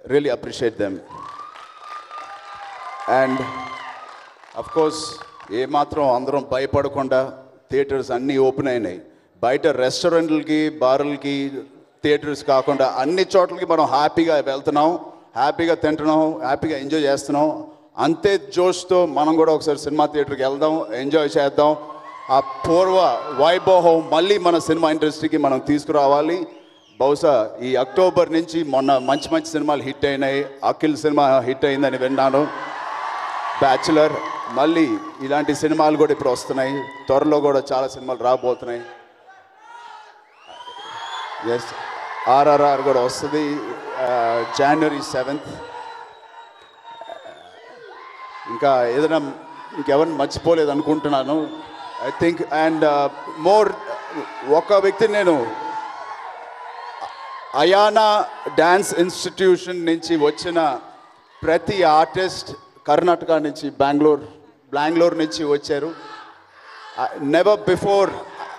really appreciate them and of course ఏమాత్రం అందరం భయపడకుండా థియేటర్స్ అన్నీ ఓపెన్ అయినాయి బయట రెస్టారెంట్లకి బార్లకి థియేటర్స్ కాకుండా అన్ని చోట్లకి మనం హ్యాపీగా వెళ్తున్నాం హ్యాపీగా తింటున్నాం హ్యాపీగా ఎంజాయ్ చేస్తున్నాం అంతే జోష్తో మనం కూడా ఒకసారి సినిమా థియేటర్కి వెళ్దాం ఎంజాయ్ చేద్దాం ఆ పూర్వ వైభవం మళ్ళీ మన సినిమా ఇండస్ట్రీకి మనం తీసుకురావాలి బహుశా ఈ అక్టోబర్ నుంచి మొన్న మంచి మంచి సినిమాలు హిట్ అయినాయి అఖిల్ సినిమా హిట్ అయిందని విన్నాను బ్యాచులర్ మళ్ళీ ఇలాంటి సినిమాలు కూడా ఇప్పుడు వస్తున్నాయి త్వరలో కూడా చాలా సినిమాలు రాబోతున్నాయి ఎస్ ఆర్ఆర్ఆర్ కూడా వస్తుంది జనవరి సెవెంత్ ఇంకా ఏదైనా ఇంకెవరిని మర్చిపోలేదు అనుకుంటున్నాను ఐ థింక్ అండ్ మోర్ ఒక వ్యక్తిని నేను అయానా డ్యాన్స్ ఇన్స్టిట్యూషన్ నుంచి వచ్చిన ప్రతి ఆర్టిస్ట్ కర్ణాటక నుంచి బెంగళూరు బెంగళూరు నుంచి వచ్చారు never before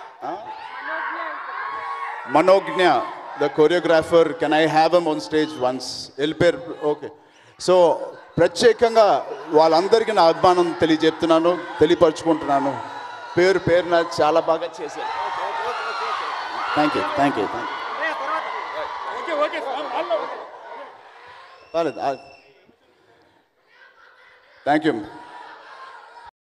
Manojna the choreographer can I have em on stage once వెళ్ళిపోయారు ఓకే సో ప్రత్యేకంగా వాళ్ళందరికీ నా అభిమానం తెలియజెప్తున్నాను తెలియపరుచుకుంటున్నాను పేరు పేరున చాలా బాగా చేశారు thank you thank you thank you పర్లేదు థ్యాంక్ యూ